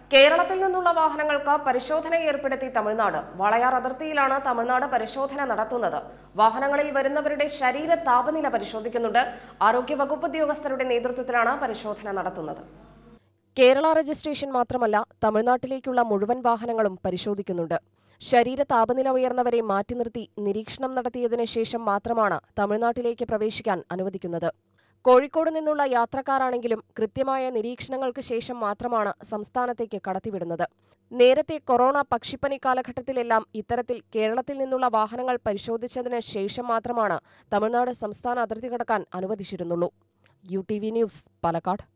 കേരളത്തിൽ നിന്നുള്ള വാഹനങ്ങൾക്ക് പരിശോധന ഏർപ്പെടുത്തി തമിഴ്നാട് വളയാർ അതിർത്തിയിലാണ് തമിഴ്നാട് പരിശോധന നടത്തുന്നത് വാഹനങ്ങളിൽ വരുന്നവരുടെ ശരീര താപനില പരിശോധിക്കുന്നുണ്ട് ആരോഗ്യവകുപ്പ് ഉദ്യോഗസ്ഥരുടെ നേതൃത്വത്തിലാണ് പരിശോധന നടത്തുന്നത് കേരള രജിസ്ട്രേഷൻ മാത്രമല്ല തമിഴ്നാട്ടിലേക്കുള്ള മുഴുവൻ വാഹനങ്ങളും പരിശോധിക്കുന്നുണ്ട് ശരീര താപനില ഉയർന്നവരെ മാറ്റി നിർത്തി നിരീക്ഷണം നടത്തിയതിനു ശേഷം മാത്രമാണ് തമിഴ്നാട്ടിലേക്ക് പ്രവേശിക്കാൻ അനുവദിക്കുന്നത് കോഴിക്കോട് നിന്നുള്ള യാത്രക്കാരാണെങ്കിലും കൃത്യമായ നിരീക്ഷണങ്ങൾക്ക് ശേഷം മാത്രമാണ് സംസ്ഥാനത്തേക്ക് കടത്തിവിടുന്നത് നേരത്തെ കൊറോണ പക്ഷിപ്പനി കാലഘട്ടത്തിലെല്ലാം ഇത്തരത്തിൽ കേരളത്തിൽ നിന്നുള്ള വാഹനങ്ങൾ പരിശോധിച്ചതിന് ശേഷം മാത്രമാണ് തമിഴ്നാട് സംസ്ഥാന അതിർത്തി കടക്കാൻ അനുവദിച്ചിരുന്നുള്ളൂ U T V news Palakkad